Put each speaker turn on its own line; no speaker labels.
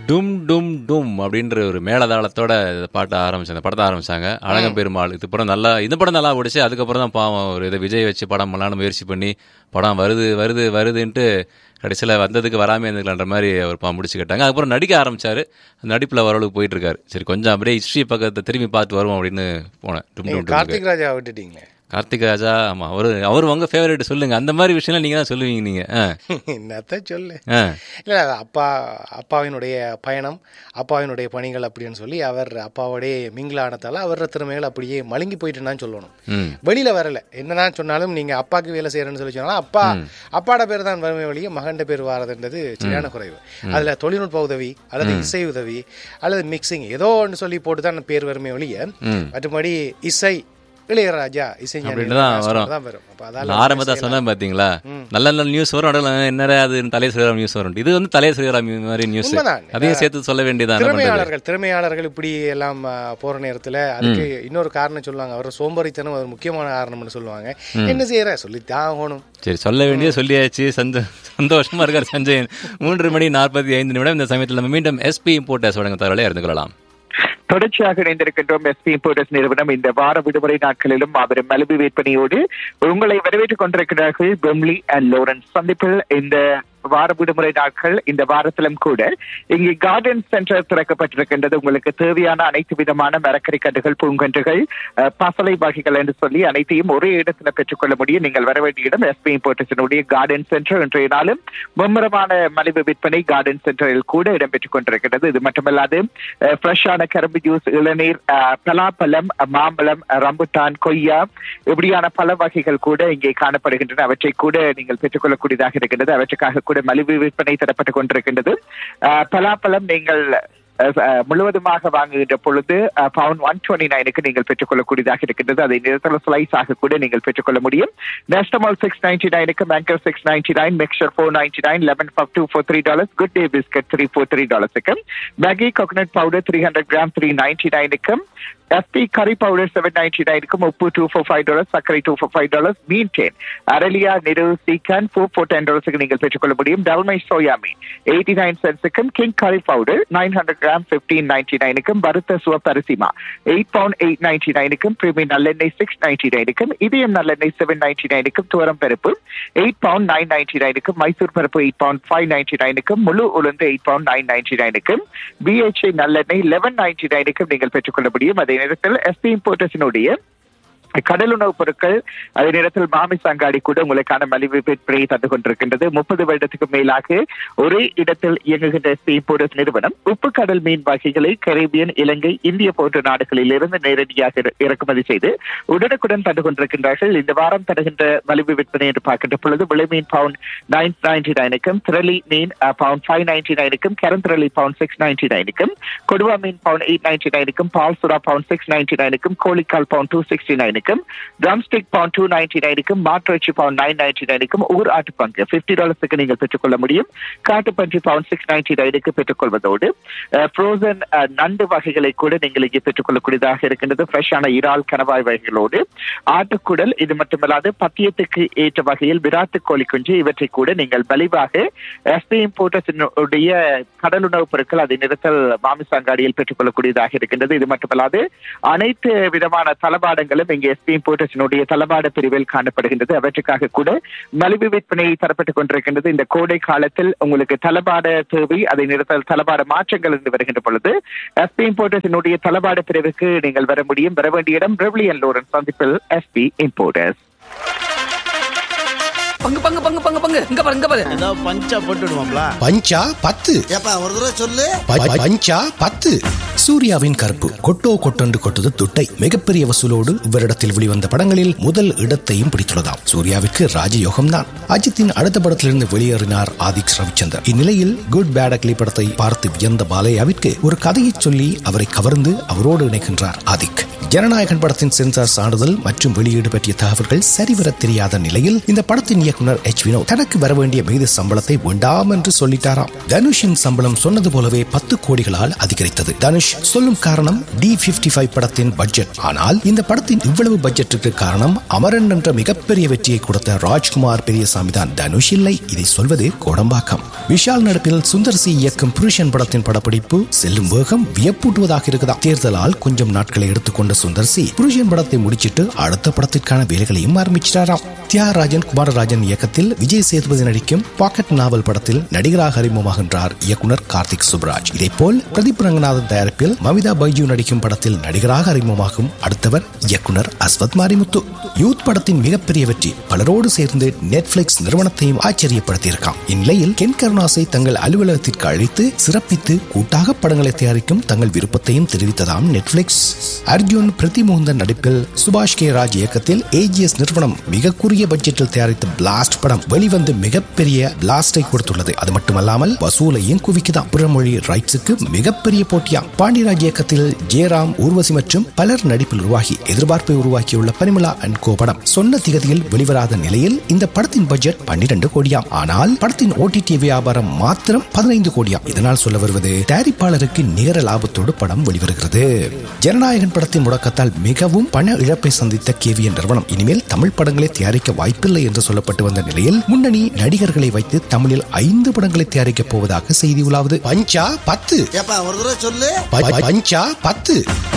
டும் டும் டும் அப்படின்ற ஒரு மேலதாளத்தோட இந்த பாட்டை ஆரம்பிச்சாங்க படத்தை ஆரம்பிச்சாங்க அழகம் பெருமாள் இது படம் நல்லா இந்த படம் நல்லா ஓடிச்சு அதுக்கப்புறம் தான் பாவம் ஒரு இதை விஜய் வச்சு படம் பண்ணலாம்னு முயற்சி பண்ணி படம் வருது வருது வருதுன்ட்டு கடைசியில் வந்ததுக்கு வராமே இருந்துக்கலான்ற மாதிரி அவர் பா முடிச்சுக்கிட்டாங்க அதுக்கப்புறம் நடிக்க ஆரம்பிச்சாரு அந்த நடிப்பில் ஓரளவுக்கு போயிட்டு இருக்காரு சரி கொஞ்சம் அப்படியே ஹிஸ்ட்ரி பக்கத்தை திரும்பி பார்த்து வருவோம் அப்படின்னு போனேன் டும் டும் டும்
கார்த்திக் ராஜா விட்டுட்டீங்களே
கார்த்திக் ராஜா ஆமா அவரு அவர் உங்க ஃபேவரட் சொல்லுங்க அந்த மாதிரி விஷயம்லாம் நீங்க தான் சொல்லுவீங்க நீங்க ஆ,
என்னத்த சொல்லு
ஆ.
இல்லை அது அப்பா அப்பாவினுடைய பயணம் அப்பாவினுடைய பணிகள் அப்படின்னு சொல்லி அவர் அப்பாவோடைய மிங்கில் ஆனதால அவரோட திறமைகள் அப்படியே மழுங்கி போயிட்டுன்னு சொல்லணும்
ம்
வெளியில வரல என்னதான் சொன்னாலும் நீங்க அப்பாக்கு வேலை செய்யறேன்னு சொல்லி சொன்னாலும் அப்பா அப்பாட பேர் தான் வறுமை வழியே மகண்ட பேர் வாரதுன்றது சரியான குறைவு அதுல தொழில்நுட்ப உதவி அல்லது இசை உதவி அல்லது மிக்சிங் ஏதோ ஒன்று சொல்லி போட்டு தான் பேர் வறுமை வழிய மற்றபடி இசை இளையராஜா இசை
அப்படின்னு தான் வரும்.
தான் வரும் அப்ப அதால
நான் ஆரம்பத்தை சொன்னேன் பாத்தீங்களா நல்ல நல்ல நியூஸ் வரும் நடுவுல என்னடா அது தலைய சொல்கிற நியூஸ் வரும் இது வந்து தலைய சொல்கிற மாதிரி நியூஸ்
உண்மைதான்.
அதையும் சேர்த்து சொல்ல வேண்டியதான் என்ன பண்றது?
திறமையாளர்கள் திறமையாளர்கள் இப்படி எல்லாம் ஆ, போற நேரத்துல அதுக்கு இன்னொரு காரணம் சொல்லுவாங்க அவர் சோம்பேறித்தனம் ஒரு முக்கியமான காரணம்னு சொல்லுவாங்க என்ன செய்யற சொல்லித்தான் ஆகணும்
சரி சொல்ல வேண்டிய சொல்லியாச்சு சந்த சந்தோஷமா இருக்கார் சஞ்சயன் மூன்று மணி நாற்பத்தி ஐந்து நிமிடம் இந்த சமயத்தில் நம்ம மீண்டும் எஸ்பி இம்போர்ட்டர்ஸ் வழங்க தகவலை அறிந்து கொள்ளலாம்
தொடர்ச்சியாக இணைந்திருக்கின்றோம் எஸ்பி இம்போர்டர்ஸ் நிறுவனம் இந்த வார விடுமுறை நாட்களிலும் மாபெரும் மலிவு விற்பனையோடு உங்களை வரவேற்றுக் கொண்டிருக்கிறார்கள் பெம்லி அண்ட் லோரன்ஸ் சந்திப்பில் இந்த வார விடுமுறை நாட்கள் இந்த வாரத்திலும் கூட இங்கு கார்டன் சென்டர் திறக்கப்பட்டிருக்கின்றது உங்களுக்கு தேவையான அனைத்து விதமான மரக்கறி கன்றுகள் பூங்கன்றுகள் அஹ், பசலை வகைகள் என்று சொல்லி அனைத்தையும் ஒரே இடத்துல பெற்றுக்கொள்ள முடியும் நீங்கள் வர வேண்டிய இடம் எஸ்பி இம்போர்டர்ஸினுடைய கார்டன் சென்டர் இன்றைய நாளும் மும்முரமான மலிவு விற்பனை கார்டன் சென்டரில் கூட இடம்பெற்றுக் கொண்டிருக்கிறது இது மட்டுமல்லாது ஃப்ரெஷ்ஷான கரும்பு ஜூஸ் இளநீர் அஹ், பலாப்பழம் அஹ், மாம்பழம் அஹ், ரம்புட்டான் கொய்யா இப்படியான பல வகைகள் கூட இங்கே காணப்படுகின்றன அவற்றை கூட நீங்கள் பெற்றுக்கொள்ளக்கூடியதாக இருக்கின்றது அவற்றுக்காக கூட மலிவு விற்பனை தரப்பட்டுக் கொண்டிருக்கின்றது அஹ், பலாப்பழம் நீங்கள் அஹ், அஹ், முழுவதுமாக வாங்குகின்ற பொழுது பவுன் ஒன் டுவெண்ட்டி நைனுக்கு நீங்கள் பெற்றுக்கொள்ளக்கூடியதாக இருக்கின்றது அதை நிறத்தில் ஸ்லைஸ் ஆக கூட நீங்கள் பெற்றுக்கொள்ள முடியும் நேஷனல் சிக்ஸ் நைன்டி நைனுக்கு பேங்கர் six ninety nine mixture four ninety nine lemon puff two four three dollars good day biscuit three four three டாலர்ஸுக்கு Maggi coconut powder three hundred gram three ninety நைனுக்கும் SP கறி powder seven ninety நைனுக்கும் உப்பு two four five dollars சர்க்கரை two four five dollars மீன் ten Araliya நிறு chicken four four ten டாலர்ஸுக்கு நீங்கள் பெற்றுக்கொள்ள முடியும் டல்மை சோயா மீன் எயிட்டி நைன் சென்ஸுக்கும் கிங் கறி powder nine hundred gram fifteen ninety நைனுக்கும் வறுத்த சுவப்பு அரிசிமா எயிட் பவுண்ட் எயிட் நைன்டி நைனுக்கும் பிரீமியம் நல்லெண்ணெய் சிக்ஸ் நைன்டி நைனுக்கும் இதயம் நல்லெண்ணெய் செவன் நைன்டி நைனுக்கும் துவரம் பருப்பு எயிட் பவுண்ட் நைன் நைன்டி நைனுக்கும் மைசூர் பருப்பு எயிட் பவுண்ட் ஃபைவ் நைன்டி நைனுக்கும் முழு உளுந்து எயிட் பவுண்ட் நைன் நைன்டி நைனுக்கும் பிஹெச்ஐ நல்லெண்ணெய் லெவன் நைன்டி நைனுக்கும் நீங்கள் பெற்றுக்கொள்ள முடியும் அதே நேரத்தில் எஸ்பி இம்போர்ட்டர்ஸினுடைய கடல் உணவுப் பொருட்கள் அதே நேரத்தில் மாமிச அங்காடி கூட உங்களுக்கான மலிவு விற்பனையை தந்து கொண்டிருக்கின்றது முப்பது வருடத்துக்கு மேலாக ஒரே இடத்தில் இயங்குகின்ற எஸ்பி இம்போர்ட்டர்ஸ் நிறுவனம் உப்பு கடல் மீன் வகைகளை கரீபியன் இலங்கை இந்திய போன்ற நாடுகளில் இருந்து நேரடியாக இற- இறக்குமதி செய்து உடனுக்குடன் தந்து கொண்டிருக்கின்றார்கள் இந்த வாரம் தருகின்ற மலிவு விற்பனை என்று பார்க்கின்ற பொழுது விலை மீன் பவுண்ட் நைன் நைன்டி நைனுக்கும் திரளி மீன் பவுண்ட் ஃபைவ் நைன்டி நைனுக்கும் கரந்திரளி பவுண்ட் சிக்ஸ் நைன்டி நைனுக்கும் கொடுவா மீன் பவுண்ட் எயிட் நைன்டி நைனுக்கும் பால் சுறா பவுண்ட் சிக்ஸ் நைன்டி நைனுக்கும் கோழிக்கால் பவுண்ட் டூ சிக்ஸ்டி நைனுக்கும் ட்ரம்ஸ்டிக் பவுண்ட் டூ நைன்டி நைனுக்கும் மாட்டிறைச்சி பவுண்ட் நைன் நைன்டி நைனுக்கும் ஊர் ஆட்டு பங்கு பிப்டி டாலர்ஸுக்கு நீங்கள் பெற்றுக்கொள்ள முடியும் காட்டுப்பன்றி பவுண்ட் சிக்ஸ் நைன்டி நைனுக்கு பெற்றுக்கொள்வதோடு ஃப்ரோசன் நண்டு வகைகளை கூட நீங்கள் இங்கே பெற்றுக்கொள்ளக்கூடியதாக இருக்கின்றது ஃப்ரெஷ்ஷான இறால் கணவாய் வகைகளோடு ஆட்டுக்குடல் இது மட்டுமல்லாது பத்தியத்துக்கு ஏற்ற வகையில் விராட்டு கோழி குஞ்சு இவற்றை கூட நீங்கள் மலிவாக எஸ்பி இம்போர்ட்டர்ஸினுடைய கடல் உணவுப் பொருட்கள் அதை நிறுத்தல் மாமிச அங்காடியில் பெற்றுக்கொள்ளக்கூடியதாக இருக்கின்றது இது மட்டுமல்லாது அனைத்து விதமான தளபாடங்களும் இங்கே எஸ்பி இம்போர்ட்டர்ஸினுடைய தளபாட பிரிவில் காணப்படுகின்றது அவற்றுக்காக கூட மலிவு விற்பனை தரப்பட்டுக் கொண்டிருக்கின்றது இந்த கோடை காலத்தில் உங்களுக்கு தளபாட தேவை அதை நிறுத்தல் தளபாட மாற்றங்கள் இருந்து வருகின்ற பொழுது எஸ்பி இம்போர்ட்டர்ஸினுடைய தளபாட பிரிவுக்கு நீங்கள் வர முடியும் வர வேண்டிய இடம் பிரவ்லியன் லோரன் சந்திப்பில் எஸ்பி இம்போர்ட்டர்ஸ்
பங்கு பங்கு பங்கு பங்கு பங்கு இங்க பாரு இங்க பாரு
ஏதாவது பஞ்சா போட்டு விடுவாங்களா
பஞ்சா பத்து
ஏப்பா ஒரு தடவை சொல்லு
ப- பஞ்சா பத்து சூர்யாவின் கருப்பு கொட்டோ கொட்டொன்று கொட்டது துட்டை மிகப்பெரிய வசூலோடு இவரிடத்தில் வெளிவந்த படங்களில் முதல் இடத்தையும் பிடித்துள்ளதாம் சூர்யாவிற்கு ராஜயோகம் தான் அஜித்தின் அடுத்த படத்திலிருந்து வெளியேறினார் ஆதிக் ரவிச்சந்தர் இந்நிலையில் குட் பேட் அக்லி படத்தை பார்த்து வியந்த பாலையாவிற்கு ஒரு கதையை சொல்லி அவரை கவர்ந்து அவரோடு இணைக்கின்றார் ஆதிக் ஜனநாயகன் படத்தின் சென்சார் சான்றிதழ் மற்றும் வெளியீடு பற்றிய தகவல்கள் சரிவர தெரியாத நிலையில் இந்த படத்தின் இயக்குனர் எச் வினோ தனக்கு வர வேண்டிய மீது சம்பளத்தை வேண்டாம் என்று சொல்லிட்டாராம் தனுஷின் சம்பளம் சொன்னது போலவே பத்து கோடிகளால் அதிகரித்தது தனுஷ் சொல்லும் காரணம் டி பிப்டி ஃபைவ் படத்தின் பட்ஜெட் ஆனால் இந்த படத்தின் இவ்வளவு பட்ஜெட்டுக்கு காரணம் அமரன் என்ற மிகப்பெரிய வெற்றியை கொடுத்த ராஜ்குமார் பெரியசாமி தான் தனுஷ் இல்லை இதை சொல்வது கோடம்பாக்கம் விஷால் நடிப்பில் சுந்தர் சி இயக்கும் புருஷன் படத்தின் படப்பிடிப்பு செல்லும் வேகம் வியப்பூட்டுவதாக இருக்குதா தேர்தலால் கொஞ்சம் நாட்களை எடுத்துக்கொண்ட சுந்தர் சி புருஷன் படத்தை முடிச்சிட்டு அடுத்த படத்திற்கான வேலைகளையும் ஆரம்பிச்சிட்டாராம் தியாகராஜன் குமாரராஜன் இயக்கத்தில் விஜய் சேதுபதி நடிக்கும் பாக்கெட் நாவல் படத்தில் நடிகராக அறிமுகமாகின்றார் இயக்குனர் கார்த்திக் சுப்ராஜ் இதேபோல் பிரதீப் ரங்கநாதன் தயாரிப்பில் மமிதா பைஜு நடிக்கும் படத்தில் நடிகராக அறிமுகமாகும் அடுத்தவர் இயக்குனர் அஸ்வத் மாரிமுத்து யூத் படத்தின் மிகப்பெரிய வெற்றி பலரோடு சேர்ந்து நெட்ஃபிளிக்ஸ் நிறுவனத்தையும் ஆச்சரியப்படுத்தியிருக்காம் இந்நிலையில் கென் கருணாசை தங்கள் அலுவலகத்திற்கு அழைத்து சிறப்பித்து கூட்டாக படங்களை தயாரிக்கும் தங்கள் விருப்பத்தையும் தெரிவித்ததாம் நெட்ஃபிளிக்ஸ் அர்ஜுன் பிரதிமோகந்தன் நடிப்பில் சுபாஷ் கே ராஜ் இயக்கத்தில் ஏஜிஎஸ் நிறுவனம் மிக குறுகிய பட்ஜெட்டில் தயாரித்த பிளாஸ்ட் படம் வெளிவந்து மிகப்பெரிய பிளாஸ்டை கொடுத்துள்ளது அது மட்டுமல்லாமல் வசூலையும் குவிக்குதாம் பிறமொழி ரைட்ஸுக்கு மிகப்பெரிய போட்டியாம் பாண்டியராஜ் இயக்கத்தில் ஜெயராம் ஊர்வசி மற்றும் பலர் நடிப்பில் உருவாகி எதிர்பார்ப்பை உருவாக்கியுள்ள பனிமலா அண்ட் கோ படம் சொன்ன திகதியில் வெளிவராத நிலையில் இந்த படத்தின் பட்ஜெட் பன்னிரண்டு கோடியாம் ஆனால் படத்தின் ஓடிடி வியாபாரம் மாத்திரம் பதினைந்து கோடியாம் இதனால் சொல்ல வருவது தயாரிப்பாளருக்கு நிகர லாபத்தோடு படம் வெளிவருகிறது ஜனநாயகன் படத்தின் முடக்கத்தால் மிகவும் பண இழப்பை சந்தித்த கேவிஎன் நிறுவனம் இனிமேல் தமிழ் படங்களை தயாரிக்க வாய்ப்பில்லை என்று சொல்லப்பட்டு வந்த நிலையில் முன்னணி நடிகர்களை வைத்து தமிழில் ஐந்து படங்களை தயாரிக்கப் போவதாக செய்தி உலாவது பஞ்சா பத்து
ஏப்பா ஒரு தடவை சொல்லு
ப- பஞ்சா பத்து